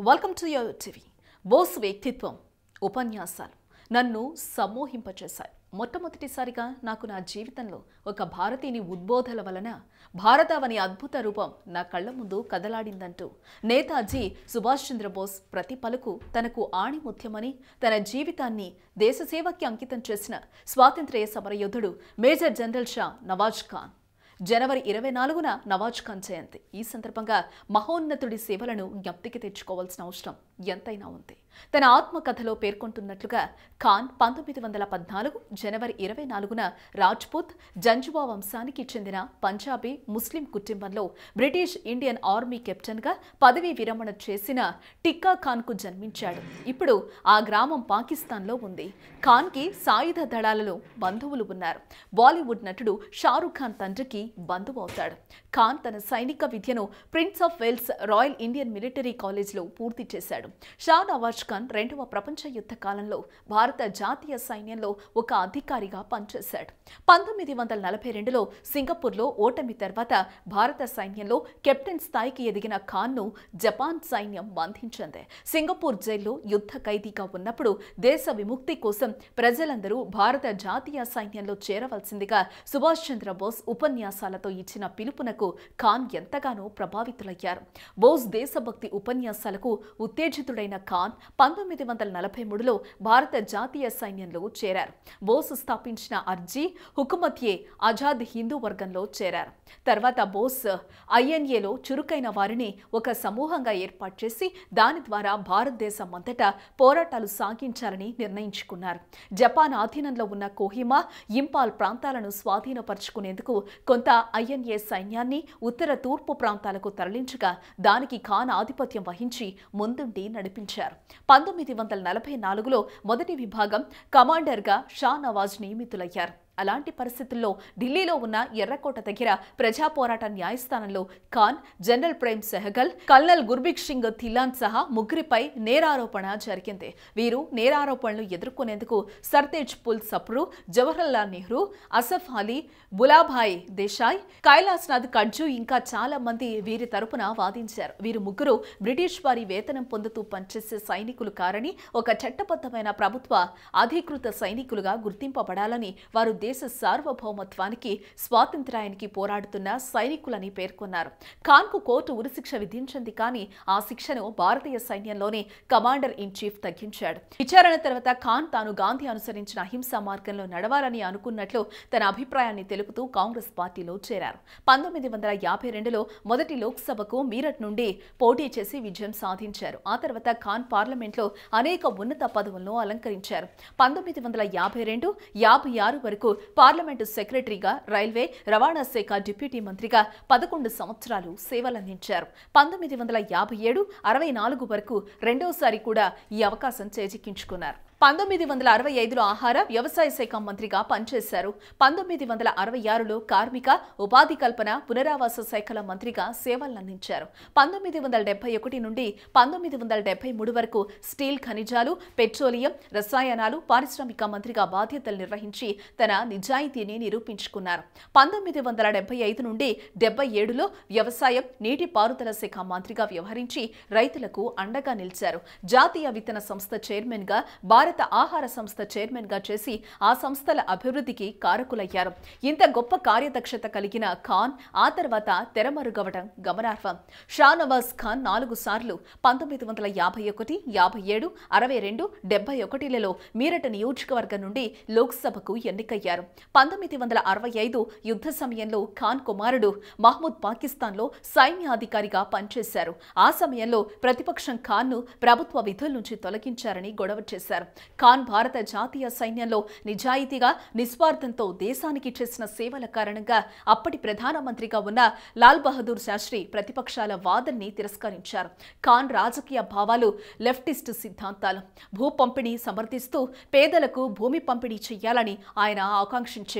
welcome to your TV Bose వ్యక్తిత్వం ఉపన్యాసాలు నన్ను సమ్మోహింపచేశాయి మొట్టమొదటిసారిగా నాకు నా జీవితంలో ఒక భారతీయుని ఉద్బోధల వలన భారతావని అద్భుత రూపం నా కళ్ళ ముందు కదలాడిందంటూ నేతాజీ సుభాష్ చంద్రబోస్ ప్రతి పలుకు తనకు ఆణిముత్యమని తన జీవితాన్ని దేశసేవకి అంకితం చేసిన స్వాతంత్ర్య సమరయోధుడు మేజర్ జనరల్ షా నవాజ్ ఖాన్ జనవరి ఇరవై నాలుగున నవాజ్ ఖాన్ జయంతి ఈ సందర్భంగా మహోన్నతుడి సేవలను జ్ఞప్తికి తెచ్చుకోవాల్సిన అవసరం ఎంతైనా ఉంది తన ఆత్మకథలో పేర్కొంటున్నట్లుగా ఖాన్ పంతొమ్మిది వందల పద్నాలుగు జనవరి ఇరవై నాలుగున రాజ్పుత్ జంజువా వంశానికి చెందిన పంజాబీ ముస్లిం కుటుంబంలో బ్రిటిష్ ఇండియన్ ఆర్మీ కెప్టెన్గా పదవీ విరమణ చేసిన టిక్కా ఖాన్కు జన్మించాడు ఇప్పుడు ఆ గ్రామం పాకిస్తాన్లో ఉంది ఖాన్కి సాయుధ దళాలలో బంధువులు ఉన్నారు బాలీవుడ్ నటుడు షారుఖ్ ఖాన్ తండ్రికి బంధువు అవుతాడు ఖాన్ తన సైనిక విద్యను Prince of Wales Royal Indian Military కాలేజ్లో పూర్తి చేశాడు షా నవాజ్ ఖాన్ రెండవ ప్రపంచ యుద్ధ కాలంలో భారత జాతీయ సైన్యంలో ఒక అధికారిగా పనిచేశాడు పంతొమ్మిది వందల నలభై రెండులో సింగపూర్లో ఓటమి తర్వాత భారత సైన్యంలో కెప్టెన్ స్థాయికి ఎదిగిన ఖాన్ను జపాన్ సైన్యం బంధించింది సింగపూర్ జైల్లో యుద్ధ ఖైదీగా ఉన్నప్పుడు దేశ విముక్తి కోసం ప్రజలందరూ భారత జాతీయ సైన్యంలో చేరవలసిందిగా సుభాష్ చంద్రబోస్ ఉపన్యాసాలతో ఇచ్చిన పిలుపునకు ఖాన్ ఎంతగానో ప్రభావితులయ్యారు బోస్ దేశభక్తి ఉపన్యాసాలకు ఉత్తేజితుడైన ఖాన్ పంతొమ్మిది వందల నలభై మూడులో భారత జాతీయ సైన్యంలో చేరారు బోస్ స్థాపించిన అర్జీ హుకుమత్యే ఆజాద్ హిందూ వర్గంలో చేరారు తర్వాత బోస్ ఐఎన్ఏలో చురుకైన వారిని ఒక సమూహంగా ఏర్పాటు చేసి దాని ద్వారా భారతదేశం అంతటా పోరాటాలు సాగించాలని నిర్ణయించుకున్నారు జపాన్ ఆధీనంలో ఉన్న కోహిమా ఇంపాల్ ప్రాంతాలను స్వాధీనపరుచుకునేందుకు కొంత ఐఎన్ఏ సైన్యాన్ని ఉత్తర తూర్పు ప్రాంతాలకు తరలించగా దానికి ఖాన్ ఆధిపత్యం వహించి ముందుండి నడిపించారు పంతొమ్మిది వందల నలభై నాలుగులో మొదటి విభాగం కమాండర్గా షా నవాజ్ నియమితులయ్యారు అలాంటి పరిస్థితుల్లో ఢిల్లీలో ఉన్న ఎర్రకోట దగ్గర ప్రజా పోరాట న్యాయస్థానంలో ఖాన్ జనరల్ ప్రేమ్ సెహగల్ కల్నల్ గుర్బిక్ సింగ్ థిల్లాన్ సహా ముగ్గురిపై నేరారోపణ జరిగింది వీరు నేరారోపణలు ఎదుర్కొనేందుకు సర్తేజ్ పుల్ సప్రు జవహర్లాల్ నెహ్రూ అసఫ్ అలీ బులాభాయ్ దేశాయ్ కైలాస్నాథ్ కడ్జు ఇంకా చాలా మంది వీరి తరపున వాదించారు వీరు ముగ్గురు బ్రిటిష్ వారి వేతనం పొందుతూ పనిచేసే సైనికులు కారని ఒక చట్టబద్ధమైన ప్రభుత్వ అధికృత సైనికులుగా గుర్తింపబడాలని వారు దేశ సార్వభౌమత్వానికి స్వాతంత్ర్యానికి పోరాడుతున్న సైనికులని పేర్కొన్నారు ఖాన్కు కోర్టు ఉరిశిక్ష విధించింది కానీ ఆ శిక్షను భారతీయ సైన్యంలోనే కమాండర్ ఇన్ చీఫ్ తగ్గించాడు విచారణ తర్వాత ఖాన్ తాను గాంధీ అనుసరించిన అహింసా మార్గంలో నడవాలని అనుకున్నట్లు తన అభిప్రాయాన్ని తెలుపుతూ కాంగ్రెస్ పార్టీలో చేరారు పంతొమ్మిది వందల యాభై రెండులో మొదటి లోక్సభకు మీరట్ నుండి పోటీ చేసి విజయం సాధించారు ఆ తర్వాత ఖాన్ పార్లమెంట్లో అనేక ఉన్నత పదవులను అలంకరించారు పంతొమ్మిది వందల యాభై రెండు యాభై ఆరు వరకు పార్లమెంటు సెక్రటరీగా రైల్వే రవాణా శాఖ డిప్యూటీ మంత్రిగా పదకొండు సంవత్సరాలు సేవలందించారు పంతొమ్మిది వందల యాభై ఏడు అరవై నాలుగు వరకు రెండోసారి కూడా ఈ అవకాశం చేజిక్కించుకున్నారు పంతొమ్మిది వందల అరవై ఐదులో ఆహార వ్యవసాయ శాఖ మంత్రిగా పనిచేశారు పంతొమ్మిది వందల అరవై ఆరులో కార్మిక ఉపాధి కల్పన పునరావాస శాఖల మంత్రిగా సేవలందించారు పంతొమ్మిది వందల డెబ్బై ఒకటి నుండి పంతొమ్మిది వందల డెబ్బై మూడు వరకు స్టీల్ ఖనిజాలు పెట్రోలియం రసాయనాలు పారిశ్రామిక మంత్రిగా బాధ్యతలు నిర్వహించి తన నిజాయితీని నిరూపించుకున్నారు పంతొమ్మిది వందల డెబ్బై ఐదు నుండి డెబ్బై ఏడులో వ్యవసాయం నీటిపారుదల శాఖ మంత్రిగా వ్యవహరించి రైతులకు అండగా నిలిచారు జాతీయ విత్తన సంస్థ చైర్మన్ గా భారత ఆహార సంస్థ చైర్మన్ గా చేసి ఆ సంస్థల అభివృద్ధికి కారకులయ్యారు ఇంత గొప్ప కార్యదక్షత కలిగిన ఖాన్ ఆ తర్వాత తెరమరుగవడం గమనార్హం షా నవాజ్ ఖాన్ నాలుగు సార్లు పంతొమ్మిది వందల యాభై ఒకటి యాభై ఏడు అరవై రెండు డెబ్బై ఒకటిలలో మీరట నియోజకవర్గం నుండి లోక్సభకు ఎన్నికయ్యారు పంతొమ్మిది వందల అరవై ఐదు యుద్ధ సమయంలో ఖాన్ కుమారుడు మహ్మూద్ పాకిస్తాన్లో సైన్యాధికారిగా పనిచేశారు ఆ సమయంలో ప్రతిపక్షం ఖాన్ను ప్రభుత్వ విధుల నుంచి తొలగించారని గొడవ చేశారు ఖాన్ భారత జాతీయ సైన్యంలో నిజాయితీగా నిస్వార్థంతో దేశానికి చేసిన సేవల కారణంగా అప్పటి ప్రధానమంత్రిగా ఉన్న లాల్ బహదూర్ శాస్త్రి ప్రతిపక్షాల వాదనని తిరస్కరించారు ఖాన్ రాజకీయ భావాలు లెఫ్టిస్ట్ సిద్ధాంతాలు భూ పంపిణీ సమర్థిస్తూ పేదలకు భూమి పంపిణీ చేయాలని ఆయన ఆకాంక్షించేవారు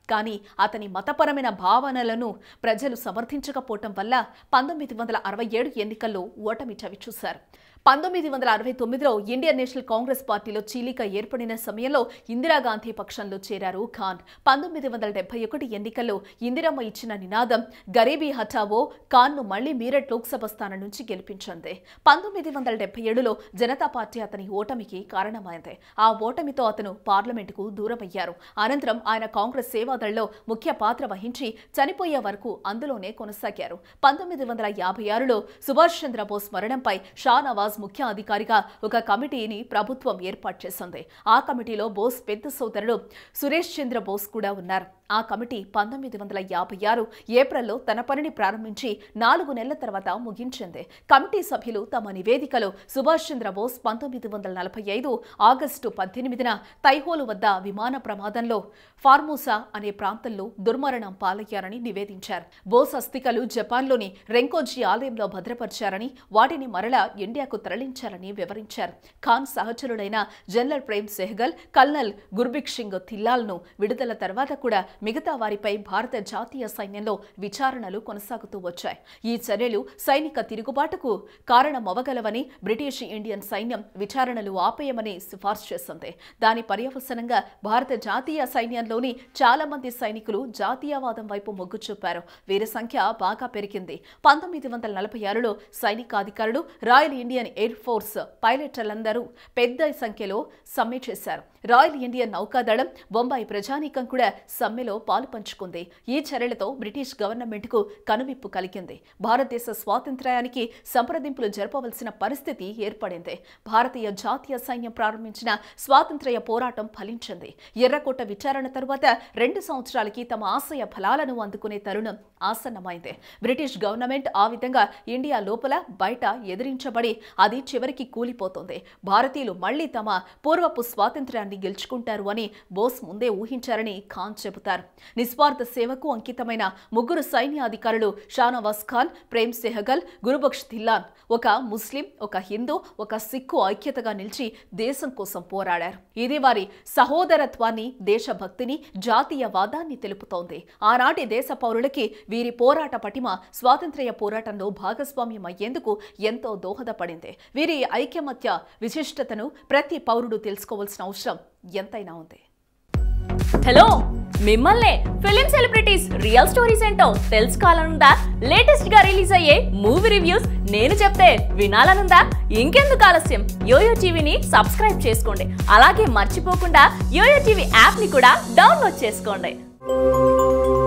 కానీ అతని మతపరమైన భావనలను ప్రజలు సమర్థించకపోవటం వల్ల పంతొమ్మిది వందల అరవై ఏడు ఎన్నికల్లో ఓటమి చవిచూశారు పంతొమ్మిది వందల అరవై తొమ్మిదిలో ఇండియన్ నేషనల్ కాంగ్రెస్ పార్టీలో చీలిక ఏర్పడిన సమయంలో ఇందిరాగాంధీ పక్షంలో చేరారు ఖాన్ పంతొమ్మిది వందల డెబ్బై ఒకటి ఎన్నికల్లో ఇందిరమ్మ ఇచ్చిన నినాదం గరీబీ హఠావో ఖాన్ను మళ్లీ మీరట్ లోక్సభ స్థానం నుంచి గెలిపించింది పంతొమ్మిది వందల డెబ్బై ఏడులో జనతా పార్టీ అతని ఓటమికి కారణమైంది ఆ ఓటమితో అతను పార్లమెంటుకు దూరమయ్యారు అనంతరం ఆయన కాంగ్రెస్ సేవాదళ్లో ముఖ్య పాత్ర వహించి చనిపోయే వరకు అందులోనే కొనసాగారు పంతొమ్మిది వందల యాభై ఆరులో సుభాష్ చంద్రబోస్ మరణంపై షా నవాజ్ ముఖ్య అధికారిగా ఒక కమిటీని ప్రభుత్వం ఏర్పాటు చేసింది ఆ కమిటీలో బోస్ పెద్ద సోదరుడు సురేష్ చంద్ర బోస్ కూడా ఉన్నారు ఆ కమిటీ పంతొమ్మిది వందల యాభై ఆరు ఏప్రిల్లో తన పనిని ప్రారంభించి నాలుగు నెలల తర్వాత ముగించింది కమిటీ సభ్యులు తమ నివేదికలో సుభాష్ చంద్రబోస్ పంతొమ్మిది వందల నలభై ఐదు ఆగస్టు పద్దెనిమిదిన తైహోలు వద్ద విమాన ప్రమాదంలో ఫార్మోసా అనే ప్రాంతంలో దుర్మరణం పాలయ్యారని నివేదించారు బోస్ అస్థికలు జపాన్లోని రెంకోజీ ఆలయంలో భద్రపరిచారని వాటిని మరలా ఇండియాకు తరలించారని వివరించారు ఖాన్ సహచరుడైన జనరల్ ప్రేమ్ సెహగల్ కల్నల్ గుర్బిక్ సింగ్ థిల్లాల్ను విడుదల తర్వాత కూడా మిగతా వారిపై భారత జాతీయ సైన్యంలో విచారణలు కొనసాగుతూ వచ్చాయి ఈ చర్యలు సైనిక తిరుగుబాటుకు కారణమవగలవని బ్రిటిష్ ఇండియన్ సైన్యం విచారణలు ఆపేయమని సిఫార్సు చేసింది దాని పర్యవసనంగా భారత జాతీయ సైన్యంలోని చాలా మంది సైనికులు జాతీయవాదం వైపు మొగ్గు చూపారు వీరి సంఖ్య బాగా పెరిగింది పంతొమ్మిది వందల నలభై ఆరులో సైనికాధికారులు రాయల్ ఇండియన్ ఎయిర్ ఫోర్స్ పైలట్లందరూ పెద్ద సంఖ్యలో సమ్మె చేశారు రాయల్ ఇండియన్ నౌకాదళం బొంబాయి ప్రజానీకం కూడా సమ్మెలో పాలు పంచుకుంది ఈ చర్యలతో బ్రిటిష్ గవర్నమెంట్కు కనువిప్పు కలిగింది భారతదేశ స్వాతంత్ర్యానికి సంప్రదింపులు జరపవలసిన పరిస్థితి ఏర్పడింది భారతీయ జాతీయ సైన్యం ప్రారంభించిన స్వాతంత్ర్య పోరాటం ఫలించింది ఎర్రకోట విచారణ తరువాత రెండు సంవత్సరాలకి తమ ఆశయ ఫలాలను అందుకునే తరుణం ఆసన్నమైంది బ్రిటిష్ గవర్నమెంట్ ఆ విధంగా ఇండియా లోపల బయట ఎదిరించబడి అది చివరికి కూలిపోతుంది భారతీయులు మళ్లీ తమ పూర్వపు స్వాతంత్ర్యాన్ని గెలుచుకుంటారు అని బోస్ ముందే ఊహించారని ఖాన్ చెబుతారు నిస్వార్థ సేవకు అంకితమైన ముగ్గురు సైన్యాధికారులు షానవాజ్ ఖాన్ ప్రేమ్ సెహగల్ గురుబక్ష్ ధిల్లాన్ ఒక ముస్లిం ఒక హిందూ ఒక సిక్కు ఐక్యతగా నిలిచి దేశం కోసం పోరాడారు ఇది వారి సహోదరత్వాన్ని దేశభక్తిని జాతీయవాదాన్ని తెలుపుతోంది ఆనాటి దేశ పౌరులకి వీరి పోరాట పటిమ స్వాతంత్ర్య పోరాటంలో భాగస్వామ్యం అయ్యేందుకు ఎంతో దోహదపడింది వీరి ఐక్యమత్య విశిష్టతను ప్రతి పౌరుడు తెలుసుకోవాల్సిన అవసరం ఎంతైనా ఉంది హలో మిమ్మల్నే ఫిలిం సెలబ్రిటీస్ రియల్ స్టోరీస్ ఏంటో తెలుసుకోవాలనుందా లేటెస్ట్ గా రిలీజ్ అయ్యే మూవీ రివ్యూస్ నేను చెప్తే వినాలనుందా ఇంకెందుకు ఆలస్యం యోయో టీవీని సబ్స్క్రైబ్ చేసుకోండి అలాగే మర్చిపోకుండా యోయో టీవీ యాప్ ని కూడా డౌన్లోడ్ చేసుకోండి